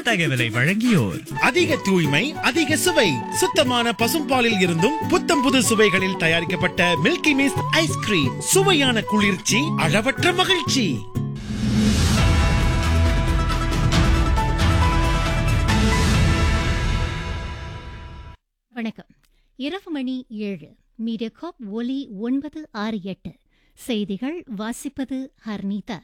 இத்தகவலை வழங்கியோர் அதிக தூய்மை அதிக சுவை சுத்தமான பசும்பாலில் இருந்தும் புத்தம் புது சுவைகளில் தயாரிக்கப்பட்ட மில்கி மிஸ்ட் ஐஸ்கிரீம் சுவையான குளிர்ச்சி அளவற்ற மகிழ்ச்சி வணக்கம் இரவு மணி ஏழு மீடியாகாப் ஒலி ஒன்பது ஆறு எட்டு செய்திகள் வாசிப்பது ஹர்னிதா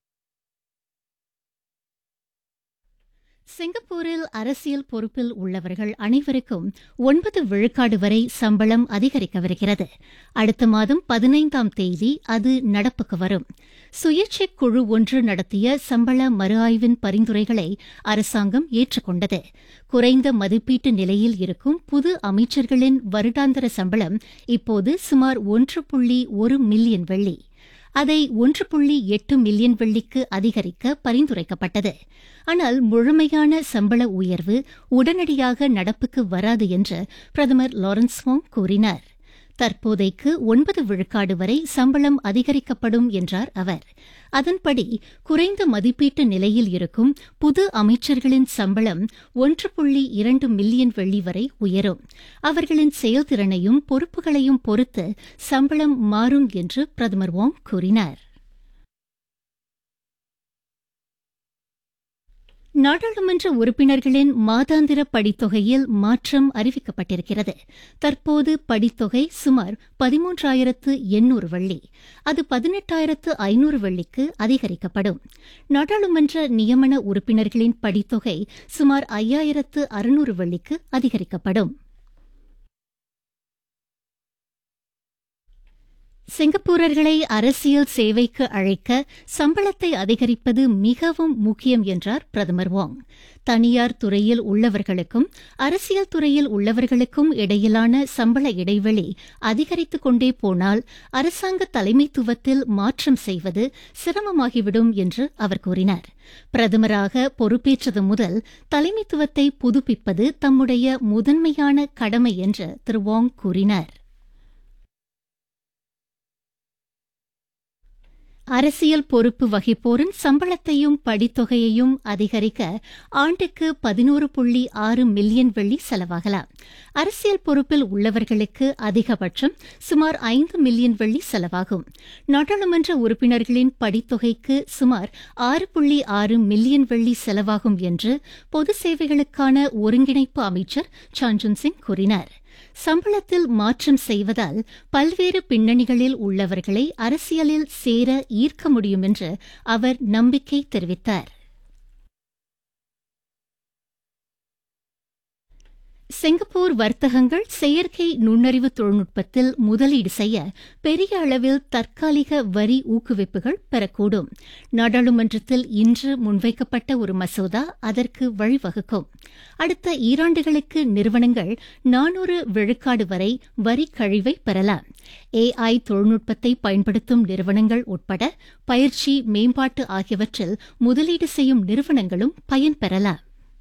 சிங்கப்பூரில் அரசியல் பொறுப்பில் உள்ளவர்கள் அனைவருக்கும் ஒன்பது விழுக்காடு வரை சம்பளம் அதிகரிக்கவிருக்கிறது அடுத்த மாதம் பதினைந்தாம் தேதி அது நடப்புக்கு வரும் சுயேட்சை குழு ஒன்று நடத்திய சம்பள மறு ஆய்வின் பரிந்துரைகளை அரசாங்கம் ஏற்றுக்கொண்டது குறைந்த மதிப்பீட்டு நிலையில் இருக்கும் புது அமைச்சர்களின் வருடாந்திர சம்பளம் இப்போது சுமார் ஒன்று புள்ளி ஒரு மில்லியன் வெள்ளி அதை ஒன்று புள்ளி எட்டு மில்லியன் வெள்ளிக்கு அதிகரிக்க பரிந்துரைக்கப்பட்டது ஆனால் முழுமையான சம்பள உயர்வு உடனடியாக நடப்புக்கு வராது என்று பிரதமர் லாரன்ஸ் வாங் கூறினார் தற்போதைக்கு ஒன்பது விழுக்காடு வரை சம்பளம் அதிகரிக்கப்படும் என்றார் அவர் அதன்படி குறைந்த மதிப்பீட்டு நிலையில் இருக்கும் புது அமைச்சர்களின் சம்பளம் ஒன்று புள்ளி இரண்டு மில்லியன் வெள்ளி வரை உயரும் அவர்களின் செயல்திறனையும் பொறுப்புகளையும் பொறுத்து சம்பளம் மாறும் என்று பிரதமர் வாங் கூறினார் நாடாளுமன்ற உறுப்பினர்களின் மாதாந்திர படித்தொகையில் மாற்றம் அறிவிக்கப்பட்டிருக்கிறது தற்போது படித்தொகை சுமார் பதிமூன்றாயிரத்து எண்ணூறு வெள்ளி அது பதினெட்டாயிரத்து ஐநூறு வெள்ளிக்கு அதிகரிக்கப்படும் நாடாளுமன்ற நியமன உறுப்பினர்களின் படித்தொகை சுமார் ஐயாயிரத்து அறுநூறு வெள்ளிக்கு அதிகரிக்கப்படும் சிங்கப்பூரர்களை அரசியல் சேவைக்கு அழைக்க சம்பளத்தை அதிகரிப்பது மிகவும் முக்கியம் என்றார் பிரதமர் வாங் தனியார் துறையில் உள்ளவர்களுக்கும் அரசியல் துறையில் உள்ளவர்களுக்கும் இடையிலான சம்பள இடைவெளி அதிகரித்துக் கொண்டே போனால் அரசாங்க தலைமைத்துவத்தில் மாற்றம் செய்வது சிரமமாகிவிடும் என்று அவர் கூறினார் பிரதமராக பொறுப்பேற்றது முதல் தலைமைத்துவத்தை புதுப்பிப்பது தம்முடைய முதன்மையான கடமை என்று திரு வாங் கூறினார் அரசியல் பொறுப்பு வகிப்போரின் சம்பளத்தையும் படித்தொகையையும் அதிகரிக்க ஆண்டுக்கு பதினோரு புள்ளி ஆறு மில்லியன் வெள்ளி செலவாகலாம் அரசியல் பொறுப்பில் உள்ளவர்களுக்கு அதிகபட்சம் சுமார் ஐந்து மில்லியன் வெள்ளி செலவாகும் நாடாளுமன்ற உறுப்பினர்களின் படித்தொகைக்கு சுமார் ஆறு புள்ளி ஆறு மில்லியன் வெள்ளி செலவாகும் என்று பொது சேவைகளுக்கான ஒருங்கிணைப்பு அமைச்சர் சான்ஜுன் சிங் கூறினார் சம்பளத்தில் மாற்றம் செய்வதால் பல்வேறு பின்னணிகளில் உள்ளவர்களை அரசியலில் சேர ஈர்க்க முடியும் என்று அவர் நம்பிக்கை தெரிவித்தார் சிங்கப்பூர் வர்த்தகங்கள் செயற்கை நுண்ணறிவு தொழில்நுட்பத்தில் முதலீடு செய்ய பெரிய அளவில் தற்காலிக வரி ஊக்குவிப்புகள் பெறக்கூடும் நாடாளுமன்றத்தில் இன்று முன்வைக்கப்பட்ட ஒரு மசோதா அதற்கு வழிவகுக்கும் அடுத்த ஈராண்டுகளுக்கு நிறுவனங்கள் நானூறு விழுக்காடு வரை வரி கழிவை பெறலாம் ஏஐ தொழில்நுட்பத்தை பயன்படுத்தும் நிறுவனங்கள் உட்பட பயிற்சி மேம்பாட்டு ஆகியவற்றில் முதலீடு செய்யும் நிறுவனங்களும் பயன்பெறலாம்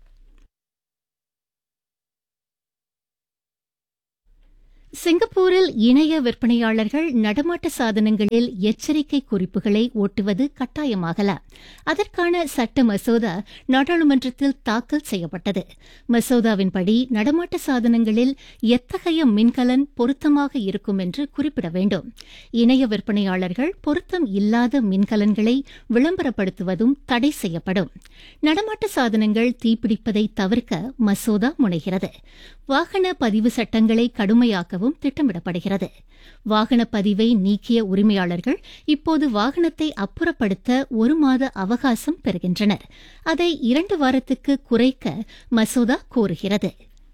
சிங்கப்பூரில் இணைய விற்பனையாளர்கள் நடமாட்ட சாதனங்களில் எச்சரிக்கை குறிப்புகளை ஒட்டுவது கட்டாயமாகலாம் அதற்கான சட்ட மசோதா நாடாளுமன்றத்தில் தாக்கல் செய்யப்பட்டது மசோதாவின்படி நடமாட்ட சாதனங்களில் எத்தகைய மின்கலன் பொருத்தமாக இருக்கும் என்று குறிப்பிட வேண்டும் இணைய விற்பனையாளர்கள் பொருத்தம் இல்லாத மின்கலன்களை விளம்பரப்படுத்துவதும் தடை செய்யப்படும் நடமாட்ட சாதனங்கள் தீப்பிடிப்பதை தவிர்க்க மசோதா முனைகிறது வாகன பதிவு சட்டங்களை கடுமையாக்கவும் திட்டமிடப்படுகிறது வாகன பதிவை நீக்கிய உரிமையாளர்கள் இப்போது வாகனத்தை அப்புறப்படுத்த ஒரு மாத அவகாசம் பெறுகின்றனர் அதை இரண்டு வாரத்துக்கு குறைக்க மசோதா கோருகிறது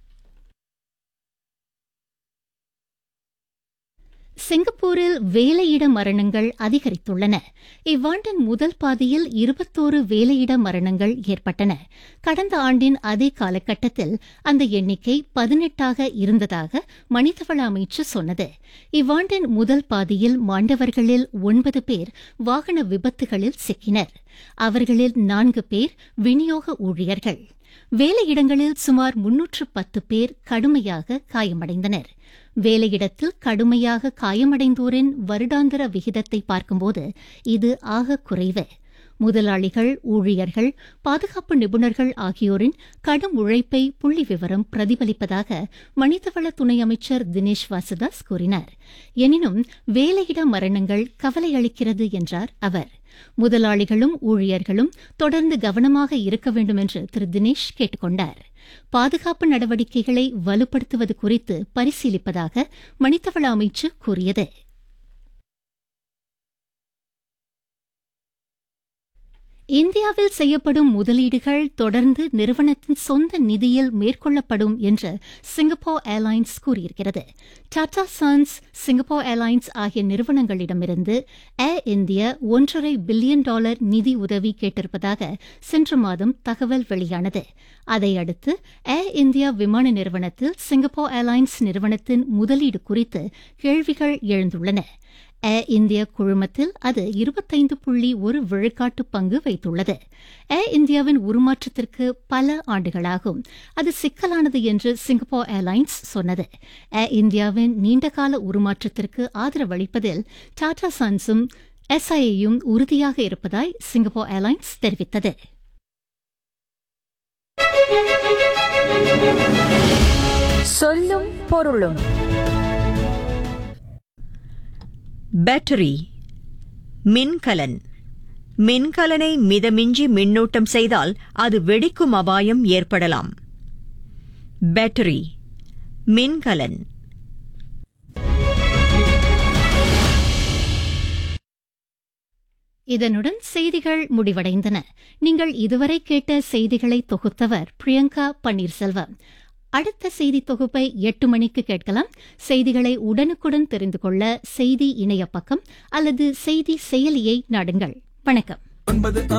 சிங்கப்பூரில் வேலையிட மரணங்கள் அதிகரித்துள்ளன இவ்வாண்டின் முதல் பாதியில் இருபத்தோரு வேலையிட மரணங்கள் ஏற்பட்டன கடந்த ஆண்டின் அதே காலகட்டத்தில் அந்த எண்ணிக்கை பதினெட்டாக இருந்ததாக மனிதவள அமைச்சு சொன்னது இவ்வாண்டின் முதல் பாதியில் மாண்டவர்களில் ஒன்பது பேர் வாகன விபத்துகளில் சிக்கினர் அவர்களில் நான்கு பேர் விநியோக ஊழியர்கள் வேலையிடங்களில் சுமார் முன்னூற்று பத்து பேர் கடுமையாக காயமடைந்தனர் வேலையிடத்தில் கடுமையாக காயமடைந்தோரின் வருடாந்திர விகிதத்தை பார்க்கும்போது இது ஆக குறைவு முதலாளிகள் ஊழியர்கள் பாதுகாப்பு நிபுணர்கள் ஆகியோரின் கடும் உழைப்பை புள்ளி விவரம் பிரதிபலிப்பதாக மனிதவள துணை அமைச்சர் தினேஷ் வாசுதாஸ் கூறினார் எனினும் வேலையிட மரணங்கள் கவலையளிக்கிறது என்றார் அவர் முதலாளிகளும் ஊழியர்களும் தொடர்ந்து கவனமாக இருக்க வேண்டும் என்று திரு தினேஷ் கேட்டுக் கொண்டார் பாதுகாப்பு நடவடிக்கைகளை வலுப்படுத்துவது குறித்து பரிசீலிப்பதாக மனிதவள அமைச்சு கூறியது இந்தியாவில் செய்யப்படும் முதலீடுகள் தொடர்ந்து நிறுவனத்தின் சொந்த நிதியில் மேற்கொள்ளப்படும் என்று சிங்கப்பூர் ஏர்லைன்ஸ் கூறியிருக்கிறது டாடா சன்ஸ் சிங்கப்பூர் ஏர்லைன்ஸ் ஆகிய நிறுவனங்களிடமிருந்து ஏர் இந்தியா ஒன்றரை பில்லியன் டாலர் நிதி உதவி கேட்டிருப்பதாக சென்ற மாதம் தகவல் வெளியானது அதையடுத்து ஏர் இந்தியா விமான நிறுவனத்தில் சிங்கப்பூர் ஏர்லைன்ஸ் நிறுவனத்தின் முதலீடு குறித்து கேள்விகள் எழுந்துள்ளன ஏர் இந்தியா குழுமத்தில் அது இருபத்தைந்து புள்ளி ஒரு விழுக்காட்டு பங்கு வைத்துள்ளது ஏர் இந்தியாவின் உருமாற்றத்திற்கு பல ஆண்டுகளாகும் அது சிக்கலானது என்று சிங்கப்பூர் ஏர்லைன்ஸ் சொன்னது ஏர் இந்தியாவின் நீண்டகால உருமாற்றத்திற்கு ஆதரவளிப்பதில் டாடா சன்ஸும் எஸ்ஐயும் உறுதியாக இருப்பதாய் சிங்கப்பூர் ஏர்லைன்ஸ் தெரிவித்தது சொல்லும் பொருளும் பேட்டரி மின்கலன் மின்கலனை மிதமிஞ்சி மின்னூட்டம் செய்தால் அது வெடிக்கும் அபாயம் ஏற்படலாம் பேட்டரி மின்கலன் இதனுடன் செய்திகள் முடிவடைந்தன நீங்கள் இதுவரை கேட்ட செய்திகளை தொகுத்தவர் பிரியங்கா பன்னீர்செல்வம் அடுத்த செய்தி தொகுப்பை எட்டு மணிக்கு கேட்கலாம் செய்திகளை உடனுக்குடன் தெரிந்து கொள்ள செய்தி இணைய பக்கம் அல்லது செய்தி செயலியை நாடுங்கள் வணக்கம் ஒன்பது